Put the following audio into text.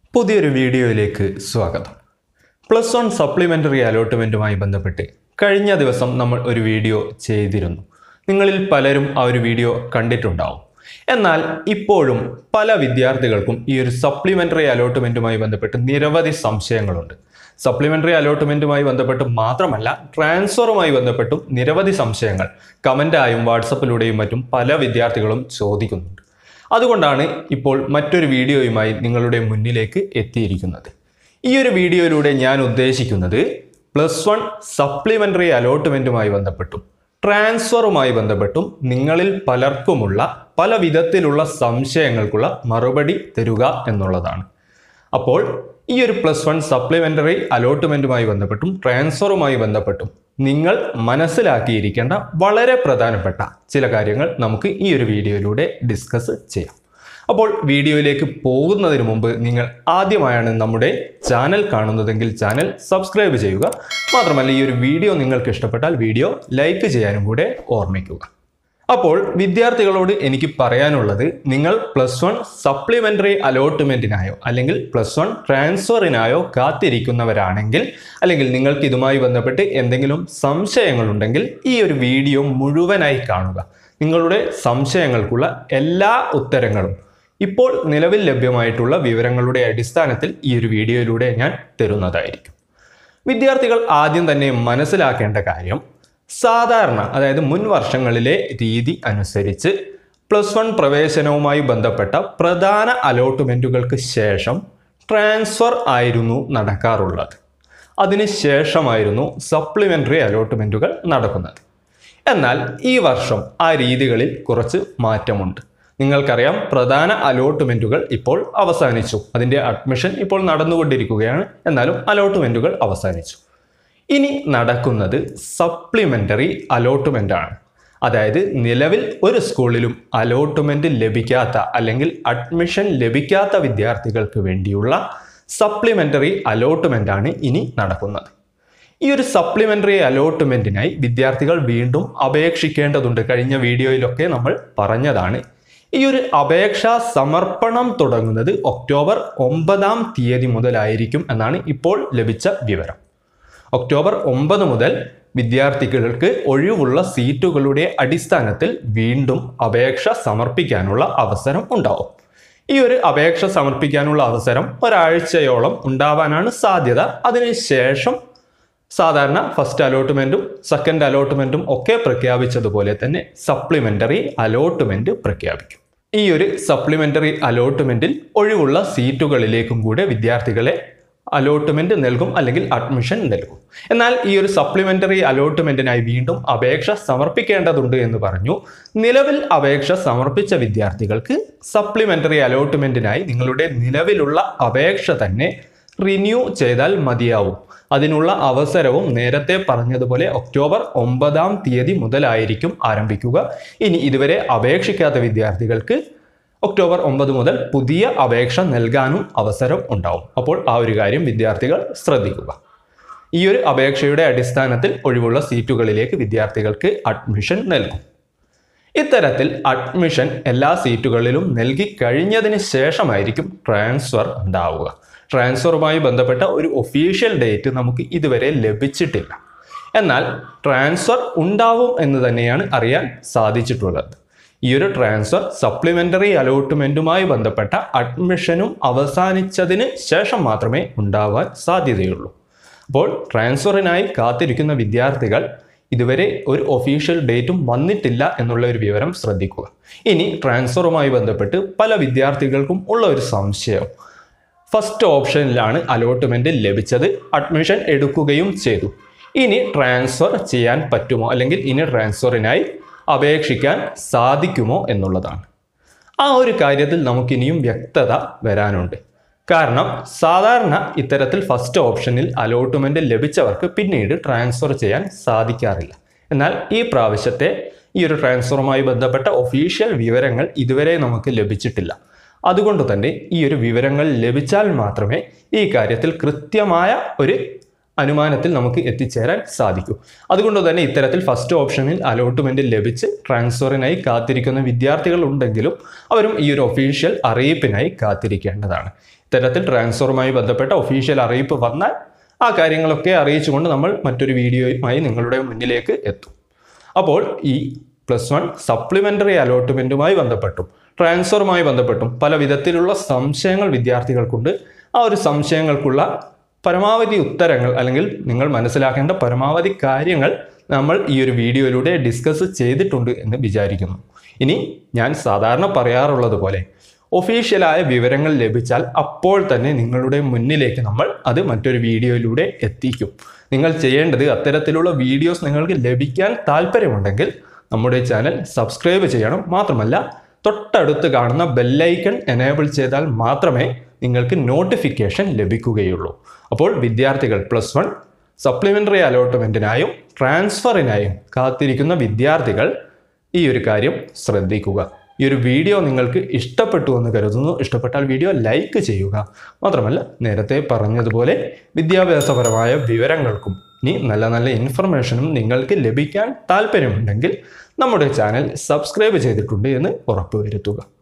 പുതിയൊരു വീഡിയോയിലേക്ക് സ്വാഗതം പ്ലസ് വൺ സപ്ലിമെൻ്ററി അലോട്ട്മെൻറ്റുമായി ബന്ധപ്പെട്ട് കഴിഞ്ഞ ദിവസം നമ്മൾ ഒരു വീഡിയോ ചെയ്തിരുന്നു നിങ്ങളിൽ പലരും ആ ഒരു വീഡിയോ കണ്ടിട്ടുണ്ടാവും എന്നാൽ ഇപ്പോഴും പല വിദ്യാർത്ഥികൾക്കും ഈ ഒരു സപ്ലിമെൻ്ററി അലോട്ട്മെൻറ്റുമായി ബന്ധപ്പെട്ട് നിരവധി സംശയങ്ങളുണ്ട് സപ്ലിമെൻ്ററി അലോട്ട്മെൻറ്റുമായി ബന്ധപ്പെട്ട് മാത്രമല്ല ട്രാൻസ്ഫറുമായി ബന്ധപ്പെട്ടും നിരവധി സംശയങ്ങൾ കമൻ്റായും വാട്സപ്പിലൂടെയും മറ്റും പല വിദ്യാർത്ഥികളും ചോദിക്കുന്നുണ്ട് അതുകൊണ്ടാണ് ഇപ്പോൾ മറ്റൊരു വീഡിയോയുമായി നിങ്ങളുടെ മുന്നിലേക്ക് എത്തിയിരിക്കുന്നത് ഈ ഒരു വീഡിയോയിലൂടെ ഞാൻ ഉദ്ദേശിക്കുന്നത് പ്ലസ് വൺ സപ്ലിമെൻ്ററി അലോട്ട്മെൻറ്റുമായി ബന്ധപ്പെട്ടും ട്രാൻസ്ഫറുമായി ബന്ധപ്പെട്ടും നിങ്ങളിൽ പലർക്കുമുള്ള പല വിധത്തിലുള്ള സംശയങ്ങൾക്കുള്ള മറുപടി തരുക എന്നുള്ളതാണ് അപ്പോൾ ഈ ഒരു പ്ലസ് വൺ സപ്ലിമെൻ്ററി അലോട്ട്മെൻറ്റുമായി ബന്ധപ്പെട്ടും ട്രാൻസ്ഫറുമായി ബന്ധപ്പെട്ടും നിങ്ങൾ മനസ്സിലാക്കിയിരിക്കേണ്ട വളരെ പ്രധാനപ്പെട്ട ചില കാര്യങ്ങൾ നമുക്ക് ഈ ഒരു വീഡിയോയിലൂടെ ഡിസ്കസ് ചെയ്യാം അപ്പോൾ വീഡിയോയിലേക്ക് പോകുന്നതിന് മുമ്പ് നിങ്ങൾ ആദ്യമായാണ് നമ്മുടെ ചാനൽ കാണുന്നതെങ്കിൽ ചാനൽ സബ്സ്ക്രൈബ് ചെയ്യുക മാത്രമല്ല ഈ ഒരു വീഡിയോ നിങ്ങൾക്ക് ഇഷ്ടപ്പെട്ടാൽ വീഡിയോ ലൈക്ക് ചെയ്യാനും കൂടെ ഓർമ്മിക്കുക അപ്പോൾ വിദ്യാർത്ഥികളോട് എനിക്ക് പറയാനുള്ളത് നിങ്ങൾ പ്ലസ് വൺ സപ്ലിമെൻ്ററി അലോട്ട്മെൻറ്റിനായോ അല്ലെങ്കിൽ പ്ലസ് വൺ ട്രാൻസ്ഫറിനായോ കാത്തിരിക്കുന്നവരാണെങ്കിൽ അല്ലെങ്കിൽ നിങ്ങൾക്ക് ഇതുമായി ബന്ധപ്പെട്ട് എന്തെങ്കിലും സംശയങ്ങളുണ്ടെങ്കിൽ ഈ ഒരു വീഡിയോ മുഴുവനായി കാണുക നിങ്ങളുടെ സംശയങ്ങൾക്കുള്ള എല്ലാ ഉത്തരങ്ങളും ഇപ്പോൾ നിലവിൽ ലഭ്യമായിട്ടുള്ള വിവരങ്ങളുടെ അടിസ്ഥാനത്തിൽ ഈ ഒരു വീഡിയോയിലൂടെ ഞാൻ തരുന്നതായിരിക്കും വിദ്യാർത്ഥികൾ ആദ്യം തന്നെ മനസ്സിലാക്കേണ്ട കാര്യം സാധാരണ അതായത് മുൻ വർഷങ്ങളിലെ രീതി അനുസരിച്ച് പ്ലസ് വൺ പ്രവേശനവുമായി ബന്ധപ്പെട്ട പ്രധാന അലോട്ട്മെൻറ്റുകൾക്ക് ശേഷം ട്രാൻസ്ഫർ ആയിരുന്നു നടക്കാറുള്ളത് അതിന് ശേഷമായിരുന്നു സപ്ലിമെൻ്ററി അലോട്ട്മെൻറ്റുകൾ നടക്കുന്നത് എന്നാൽ ഈ വർഷം ആ രീതികളിൽ കുറച്ച് മാറ്റമുണ്ട് നിങ്ങൾക്കറിയാം പ്രധാന അലോട്ട്മെൻറ്റുകൾ ഇപ്പോൾ അവസാനിച്ചു അതിൻ്റെ അഡ്മിഷൻ ഇപ്പോൾ നടന്നുകൊണ്ടിരിക്കുകയാണ് എന്നാലും അലോട്ട്മെൻറ്റുകൾ അവസാനിച്ചു ഇനി നടക്കുന്നത് സപ്ലിമെൻ്ററി അലോട്ട്മെൻ്റ് ആണ് അതായത് നിലവിൽ ഒരു സ്കൂളിലും അലോട്ട്മെൻറ്റ് ലഭിക്കാത്ത അല്ലെങ്കിൽ അഡ്മിഷൻ ലഭിക്കാത്ത വിദ്യാർത്ഥികൾക്ക് വേണ്ടിയുള്ള സപ്ലിമെൻ്ററി അലോട്ട്മെൻ്റ് ആണ് ഇനി നടക്കുന്നത് ഈ ഒരു സപ്ലിമെൻ്ററി അലോട്ട്മെൻറ്റിനായി വിദ്യാർത്ഥികൾ വീണ്ടും അപേക്ഷിക്കേണ്ടതുണ്ട് കഴിഞ്ഞ വീഡിയോയിലൊക്കെ നമ്മൾ പറഞ്ഞതാണ് ഈ ഒരു അപേക്ഷാ സമർപ്പണം തുടങ്ങുന്നത് ഒക്ടോബർ ഒമ്പതാം തീയതി മുതലായിരിക്കും എന്നാണ് ഇപ്പോൾ ലഭിച്ച വിവരം ഒക്ടോബർ ഒമ്പത് മുതൽ വിദ്യാർത്ഥികൾക്ക് ഒഴിവുള്ള സീറ്റുകളുടെ അടിസ്ഥാനത്തിൽ വീണ്ടും അപേക്ഷ സമർപ്പിക്കാനുള്ള അവസരം ഉണ്ടാവും ഈ ഒരു അപേക്ഷ സമർപ്പിക്കാനുള്ള അവസരം ഒരാഴ്ചയോളം ഉണ്ടാവാനാണ് സാധ്യത അതിനുശേഷം സാധാരണ ഫസ്റ്റ് അലോട്ട്മെൻറ്റും സെക്കൻഡ് അലോട്ട്മെൻറ്റും ഒക്കെ പ്രഖ്യാപിച്ചതുപോലെ തന്നെ സപ്ലിമെൻ്ററി അലോട്ട്മെൻറ്റ് പ്രഖ്യാപിക്കും ഈ ഒരു സപ്ലിമെൻ്ററി അലോട്ട്മെൻറ്റിൽ ഒഴിവുള്ള സീറ്റുകളിലേക്കും കൂടെ വിദ്യാർത്ഥികളെ അലോട്ട്മെന്റ് നൽകും അല്ലെങ്കിൽ അഡ്മിഷൻ നൽകും എന്നാൽ ഈ ഒരു സപ്ലിമെന്ററി അലോട്ട്മെന്റിനായി വീണ്ടും അപേക്ഷ സമർപ്പിക്കേണ്ടതുണ്ട് എന്ന് പറഞ്ഞു നിലവിൽ അപേക്ഷ സമർപ്പിച്ച വിദ്യാർത്ഥികൾക്ക് സപ്ലിമെന്ററി അലോട്ട്മെന്റിനായി നിങ്ങളുടെ നിലവിലുള്ള അപേക്ഷ തന്നെ റിന്യൂ ചെയ്താൽ മതിയാവും അതിനുള്ള അവസരവും നേരത്തെ പറഞ്ഞതുപോലെ ഒക്ടോബർ ഒമ്പതാം തീയതി മുതലായിരിക്കും ആരംഭിക്കുക ഇനി ഇതുവരെ അപേക്ഷിക്കാത്ത വിദ്യാർത്ഥികൾക്ക് ഒക്ടോബർ ഒമ്പത് മുതൽ പുതിയ അപേക്ഷ നൽകാനും അവസരം ഉണ്ടാവും അപ്പോൾ ആ ഒരു കാര്യം വിദ്യാർത്ഥികൾ ശ്രദ്ധിക്കുക ഈ ഒരു അപേക്ഷയുടെ അടിസ്ഥാനത്തിൽ ഒഴിവുള്ള സീറ്റുകളിലേക്ക് വിദ്യാർത്ഥികൾക്ക് അഡ്മിഷൻ നൽകും ഇത്തരത്തിൽ അഡ്മിഷൻ എല്ലാ സീറ്റുകളിലും നൽകി കഴിഞ്ഞതിന് ശേഷമായിരിക്കും ട്രാൻസ്ഫർ ഉണ്ടാവുക ട്രാൻസ്ഫറുമായി ബന്ധപ്പെട്ട ഒരു ഒഫീഷ്യൽ ഡേറ്റ് നമുക്ക് ഇതുവരെ ലഭിച്ചിട്ടില്ല എന്നാൽ ട്രാൻസ്ഫർ ഉണ്ടാവും എന്ന് തന്നെയാണ് അറിയാൻ സാധിച്ചിട്ടുള്ളത് ഈ ഒരു ട്രാൻസ്ഫർ സപ്ലിമെൻ്ററി അലോട്ട്മെൻറ്റുമായി ബന്ധപ്പെട്ട അഡ്മിഷനും അവസാനിച്ചതിന് ശേഷം മാത്രമേ ഉണ്ടാവാൻ സാധ്യതയുള്ളൂ അപ്പോൾ ട്രാൻസ്ഫറിനായി കാത്തിരിക്കുന്ന വിദ്യാർത്ഥികൾ ഇതുവരെ ഒരു ഒഫീഷ്യൽ ഡേറ്റും വന്നിട്ടില്ല എന്നുള്ള ഒരു വിവരം ശ്രദ്ധിക്കുക ഇനി ട്രാൻസ്ഫറുമായി ബന്ധപ്പെട്ട് പല വിദ്യാർത്ഥികൾക്കും ഉള്ള ഒരു സംശയം ഫസ്റ്റ് ഓപ്ഷനിലാണ് അലോട്ട്മെൻറ്റ് ലഭിച്ചത് അഡ്മിഷൻ എടുക്കുകയും ചെയ്തു ഇനി ട്രാൻസ്ഫർ ചെയ്യാൻ പറ്റുമോ അല്ലെങ്കിൽ ഇനി ട്രാൻസ്ഫറിനായി അപേക്ഷിക്കാൻ സാധിക്കുമോ എന്നുള്ളതാണ് ആ ഒരു കാര്യത്തിൽ നമുക്കിനിയും വ്യക്തത വരാനുണ്ട് കാരണം സാധാരണ ഇത്തരത്തിൽ ഫസ്റ്റ് ഓപ്ഷനിൽ അലോട്ട്മെൻറ്റ് ലഭിച്ചവർക്ക് പിന്നീട് ട്രാൻസ്ഫർ ചെയ്യാൻ സാധിക്കാറില്ല എന്നാൽ ഈ പ്രാവശ്യത്തെ ഈ ഒരു ട്രാൻസ്ഫറുമായി ബന്ധപ്പെട്ട ഒഫീഷ്യൽ വിവരങ്ങൾ ഇതുവരെ നമുക്ക് ലഭിച്ചിട്ടില്ല അതുകൊണ്ട് തന്നെ ഈ ഒരു വിവരങ്ങൾ ലഭിച്ചാൽ മാത്രമേ ഈ കാര്യത്തിൽ കൃത്യമായ ഒരു അനുമാനത്തിൽ നമുക്ക് എത്തിച്ചേരാൻ സാധിക്കൂ അതുകൊണ്ട് തന്നെ ഇത്തരത്തിൽ ഫസ്റ്റ് ഓപ്ഷനിൽ അലോട്ട്മെന്റ് ലഭിച്ച് ട്രാൻസ്ഫറിനായി കാത്തിരിക്കുന്ന വിദ്യാർത്ഥികൾ ഉണ്ടെങ്കിലും അവരും ഈ ഒരു ഒഫീഷ്യൽ അറിയിപ്പിനായി കാത്തിരിക്കേണ്ടതാണ് ഇത്തരത്തിൽ ട്രാൻസ്ഫറുമായി ബന്ധപ്പെട്ട ഒഫീഷ്യൽ അറിയിപ്പ് വന്നാൽ ആ കാര്യങ്ങളൊക്കെ അറിയിച്ചുകൊണ്ട് നമ്മൾ മറ്റൊരു വീഡിയോയുമായി നിങ്ങളുടെ മുന്നിലേക്ക് എത്തും അപ്പോൾ ഈ പ്ലസ് വൺ സപ്ലിമെൻ്ററി അലോട്ട്മെൻറ്റുമായി ബന്ധപ്പെട്ടും ട്രാൻസ്ഫറുമായി ബന്ധപ്പെട്ടും പല വിധത്തിലുള്ള സംശയങ്ങൾ വിദ്യാർത്ഥികൾക്കുണ്ട് ആ ഒരു സംശയങ്ങൾക്കുള്ള പരമാവധി ഉത്തരങ്ങൾ അല്ലെങ്കിൽ നിങ്ങൾ മനസ്സിലാക്കേണ്ട പരമാവധി കാര്യങ്ങൾ നമ്മൾ ഈ ഒരു വീഡിയോയിലൂടെ ഡിസ്കസ് ചെയ്തിട്ടുണ്ട് എന്ന് വിചാരിക്കുന്നു ഇനി ഞാൻ സാധാരണ പറയാറുള്ളത് പോലെ ഒഫീഷ്യലായ വിവരങ്ങൾ ലഭിച്ചാൽ അപ്പോൾ തന്നെ നിങ്ങളുടെ മുന്നിലേക്ക് നമ്മൾ അത് മറ്റൊരു വീഡിയോയിലൂടെ എത്തിക്കും നിങ്ങൾ ചെയ്യേണ്ടത് അത്തരത്തിലുള്ള വീഡിയോസ് നിങ്ങൾക്ക് ലഭിക്കാൻ താല്പര്യമുണ്ടെങ്കിൽ നമ്മുടെ ചാനൽ സബ്സ്ക്രൈബ് ചെയ്യണം മാത്രമല്ല തൊട്ടടുത്ത് കാണുന്ന ബെല്ലൈക്കൺ എനേബിൾ ചെയ്താൽ മാത്രമേ നിങ്ങൾക്ക് നോട്ടിഫിക്കേഷൻ ലഭിക്കുകയുള്ളൂ അപ്പോൾ വിദ്യാർത്ഥികൾ പ്ലസ് വൺ സപ്ലിമെൻ്ററി അലോട്ട്മെൻറ്റിനായും ട്രാൻസ്ഫറിനായും കാത്തിരിക്കുന്ന വിദ്യാർത്ഥികൾ ഈ ഒരു കാര്യം ശ്രദ്ധിക്കുക ഈ ഒരു വീഡിയോ നിങ്ങൾക്ക് ഇഷ്ടപ്പെട്ടു എന്ന് കരുതുന്നു ഇഷ്ടപ്പെട്ടാൽ വീഡിയോ ലൈക്ക് ചെയ്യുക മാത്രമല്ല നേരത്തെ പറഞ്ഞതുപോലെ വിദ്യാഭ്യാസപരമായ വിവരങ്ങൾക്കും ഇനി നല്ല നല്ല ഇൻഫർമേഷനും നിങ്ങൾക്ക് ലഭിക്കാൻ താല്പര്യമുണ്ടെങ്കിൽ നമ്മുടെ ചാനൽ സബ്സ്ക്രൈബ് ചെയ്തിട്ടുണ്ട് എന്ന് ഉറപ്പുവരുത്തുക